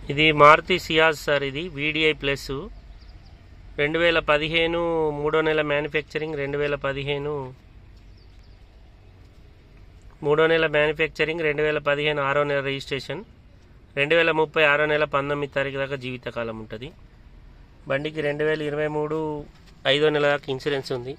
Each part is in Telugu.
ఇది మారుతి సియాజ్ సార్ ఇది వీడిఐ ప్లస్ రెండు వేల పదిహేను మూడో నెల మ్యానుఫ్యాక్చరింగ్ రెండు వేల పదిహేను మూడో నెల మ్యానుఫ్యాక్చరింగ్ రెండు వేల పదిహేను ఆరో నెల రిజిస్ట్రేషన్ రెండు వేల ముప్పై ఆరో నెల పంతొమ్మిది తారీఖు దాకా జీవితకాలం ఉంటుంది బండికి రెండు వేల ఇరవై మూడు ఐదో నెల దాకా ఇన్సూరెన్స్ ఉంది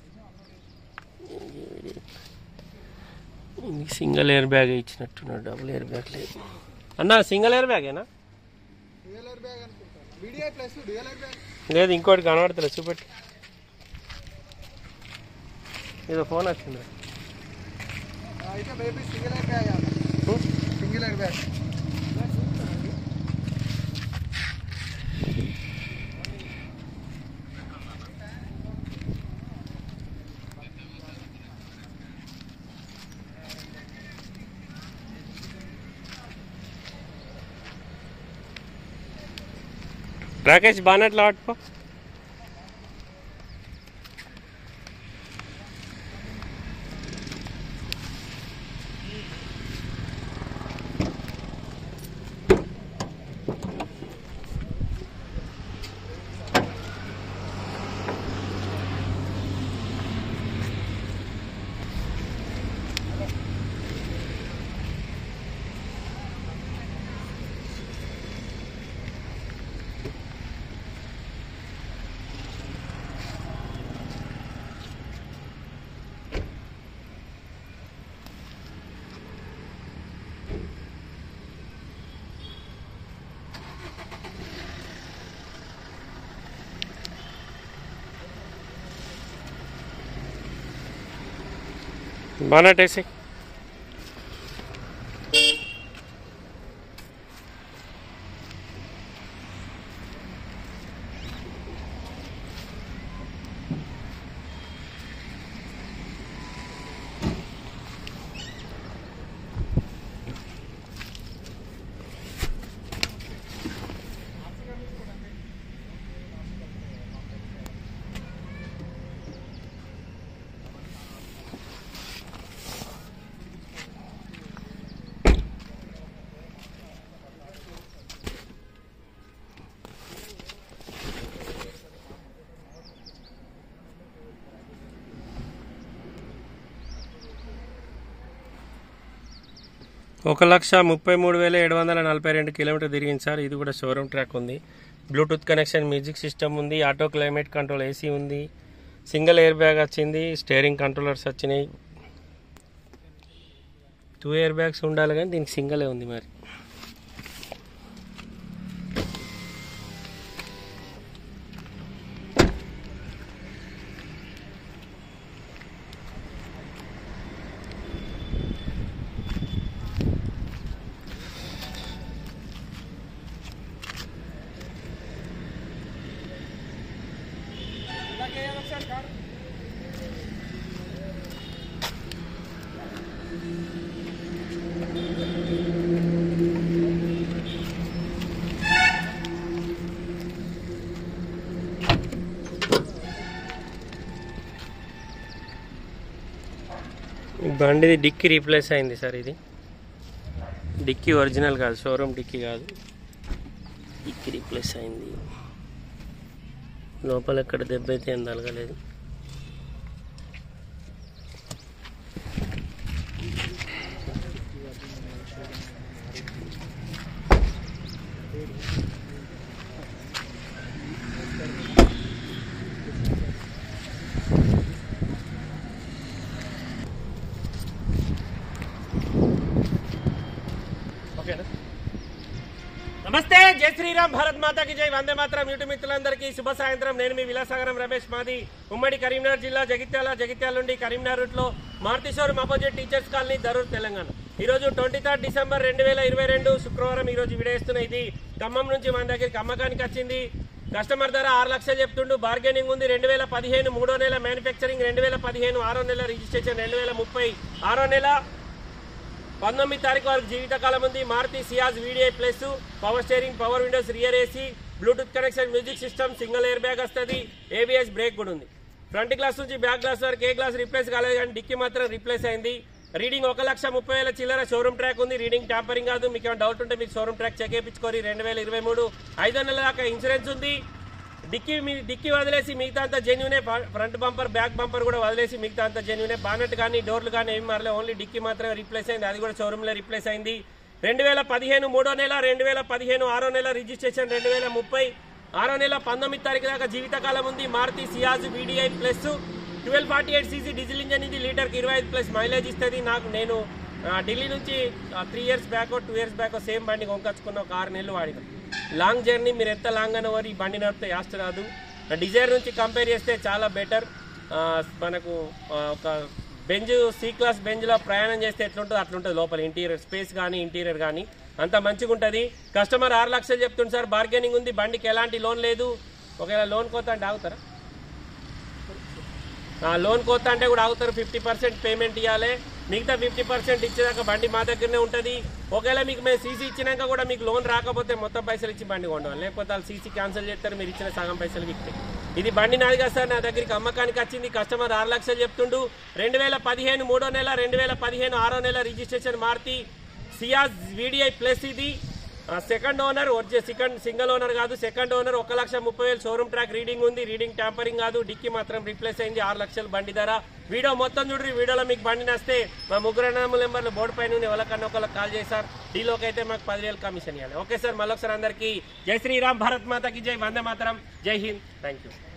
ఇది సింగిల్ ఎయిర్ బ్యాగ్ ఇచ్చినట్టున్నాడు డబుల్ ఎయిర్ బ్యాగ్ లేదు అన్న సింగిల్ ఎయిర్ బ్యాగేనా డ్యూయలర్ బ్యాగ్ అనుకుంటాను వీడియో ప్లస్ డ్యూయలర్ బ్యాగ్ లేదు ఇంకోటి కనబడతలేదు చూపెట్టి ఏదో ఫోన్ వచ్చింది అయితే బేబీ single air bag single air bag Rakesh బానట్లో పట్టుకో బానట్ వేసి ఒక లక్ష ముప్పై మూడు వేల ఏడు వందల నలభై రెండు కిలోమీటర్ తిరిగింది సార్ ఇది కూడా షోరూమ్ ట్రాక్ ఉంది బ్లూటూత్ కనెక్షన్ మ్యూజిక్ సిస్టమ్ ఉంది ఆటో క్లైమేట్ కంట్రోల్ ఏసీ ఉంది సింగిల్ ఎయిర్ బ్యాగ్ వచ్చింది స్టేరింగ్ కంట్రోలర్స్ వచ్చినాయి టూ ఎయిర్ బ్యాగ్స్ ఉండాలి కానీ దీనికి సింగలే ఉంది మరి ఈ బండిది డిక్కీ రీప్లేస్ అయింది సార్ ఇది డిక్కీ ఒరిజినల్ కాదు షోరూమ్ డిక్కీ కాదు డిక్కీ రీప్లేస్ అయింది లోపల ఎక్కడ దెబ్బ అయితే ఏం తలగలేదు ఓకేనా నమస్తే జై శ్రీరామ్ భారత్ మాతాకి జై వందే మాత్రం యూట్యూబ్ మిత్రులందరికీ శుభ సాయంత్రం నేను మీ విలాసాగరం రమేష్ మాది ఉమ్మడి కరీంనగర్ జిల్లా జగిత్యాల జగిత్యాల నుండి కరీంనగర్ రూట్ లో Maruti showroom opposite teachers colony Darur Telangana ఈ రోజు ట్వంటీ థర్డ్ డిసెంబర్ రెండు వేల ఇరవై రెండు శుక్రవారం ఈ రోజు విడేస్తున్న ఇది ఖమ్మం నుంచి మన దగ్గరికి అమ్మకానికి వచ్చింది కస్టమర్ ధర ఆరు లక్షలు చెప్తుండు బార్గెనింగ్ ఉంది రెండు వేల పదిహేను మూడో నెల మ్యానుఫ్యాక్చరింగ్ రెండు వేల పదిహేను ఆరో నెల రిజిస్ట్రేషన్ రెండు వేల ముప్పై ఆరో నెల పంతొమ్మిది తారీఖు వరకు జీవితకాలం ఉంది Maruti Ciaz VDI plus power steering power windows rear AC Bluetooth connection music system single air bag వస్తుంది ఏబిఎస్ బ్రేక్ కూడా ఉంది ఫ్రంట్ గ్లాస్ నుంచి బ్యాక్ గ్లాస్ వరకు ఏ గ్లాస్ రిప్లేస్ కాలేదు కానీ డిక్కీ మాత్రం రిప్లేస్ అయింది రీడింగ్ ఒక లక్ష ముప్పై వేల చిల్లర షోరూమ్ ట్రాక్ ఉంది రీడింగ్ ట్యాంపరింగ్ కాదు మీకు ఏమైనా డౌట్ ఉంటే మీకు షోరూమ్ ట్రాక్ చెక్ చేయించుకోరి రెండు వేల ఇరవై మూడు ఐదు నెలల దాకా ఇన్సూరెన్స్ ఉంది డిక్కీ మీ డిక్కీ వదిలేసి మిగతా అంతా జెన్యునే ఫ్రంట్ బంపర్ బ్యాక్ బంపర్ కూడా వదిలేసి మిగతా అంతా జెన్యునే బానెట్ కానీ డోర్లు కానీ ఏమి మారలే ఓన్లీ డిక్కీ మాత్రమే రీప్లేస్ అయింది అది కూడా షోరూంలో రీప్లేస్ అయింది రెండు వేల పదిహేను మూడో నెల రెండు వేల పదిహేను ఆరో నెల రిజిస్ట్రేషన్ రెండు వేల ముప్పై ఆరో నెల పంతొమ్మిది తారీఖు దాకా జీవితకాలం ఉంది Maruti Ciaz VDI plus twelve forty eight CC diesel engine ఇది లీటర్కి ఇరవై ఐదు ప్లస్ మైలేజ్ ఇస్తుంది నాకు నేను ఆ, ఢిల్లీ నుంచి three years back two years back same బండి కొనుకొచ్చుకున్న ఒక ఆరు నెలలు వాడిన లాంగ్ జర్నీ మీరు ఎంత లాంగ్ అని వారు ఈ బండి నడిపితే యాస్ట్ రాదు డిజైర్ నుంచి కంపేర్ చేస్తే చాలా బెటర్ మనకు ఆ, ఒక బెంజ్ సి క్లాస్ బెంజ్లో ప్రయాణం చేస్తే ఎట్లుంటుందో అట్లుంటుంది లోపల ఇంటీరియర్ స్పేస్ కానీ ఇంటీరియర్ కానీ అంత మంచిగా ఉంటుంది కస్టమర్ ఆరు లక్షలు చెప్తుంది సార్ బార్గెనింగ్ ఉంది బండికి ఎలాంటి లోన్ లేదు ఒకవేళ లోన్ కోత అంటే ఆగుతారా ఆ, లోన్ కోత అంటే కూడా ఆగుతారు ఫిఫ్టీ పర్సెంట్ పేమెంట్ ఇవ్వాలి మిగతా ఫిఫ్టీ పర్సెంట్ ఇచ్చేదాకా బండి మా దగ్గరనే ఉంటుంది ఒకవేళ మీకు మేము సీసీ ఇచ్చినాక కూడా మీకు లోన్ రాకపోతే మొత్తం పైసలు ఇచ్చి బండి కొండాలి లేకపోతే వాళ్ళు సీసీ క్యాన్సిల్ చేస్తారు మీరు ఇచ్చిన సగం పైసలు విక్తాయి ఇది బండి నాది కదా సార్ నా దగ్గరికి అమ్మకానికి వచ్చింది కస్టమర్ ఆరు లక్షలు చెప్తుండు రెండు వేల పదిహేను మూడో నెల రెండు వేల పదిహేను ఆరో నెల registration Maruti Ciaz VDI plus ఇది సెకండ్ ఓనర్ వచ్చే సెకండ్ సింగిల్ ఓనర్ కాదు సెకండ్ ఓనర్ ఒక లక్ష ముప్పై వేలు షోరూమ్ ట్రాక్ రీడింగ్ ఉంది రీడింగ్ ట్యాంపరింగ్ కాదు డిక్కీ మాత్రం రీప్లేస్ అయింది ఆరు లక్షలు బండి ధర వీడియో మొత్తం చూడండి వీడియోలో మీకు బండి నస్తే మా ముగ్గురు నెంబర్లు బోర్డు పైన ఉంది ఎవరికన్నా ఒకళ్ళకి కాల్ చేశారు డీలోకి అయితే మాకు పదివేలు కమిషన్ ఇవ్వాలి ఓకే సార్ మళ్ళొకసారి అందరికీ జై శ్రీరామ్ భారత్ మాతకి జై వందే మాతరం జై హింద్ థ్యాంక్ యూ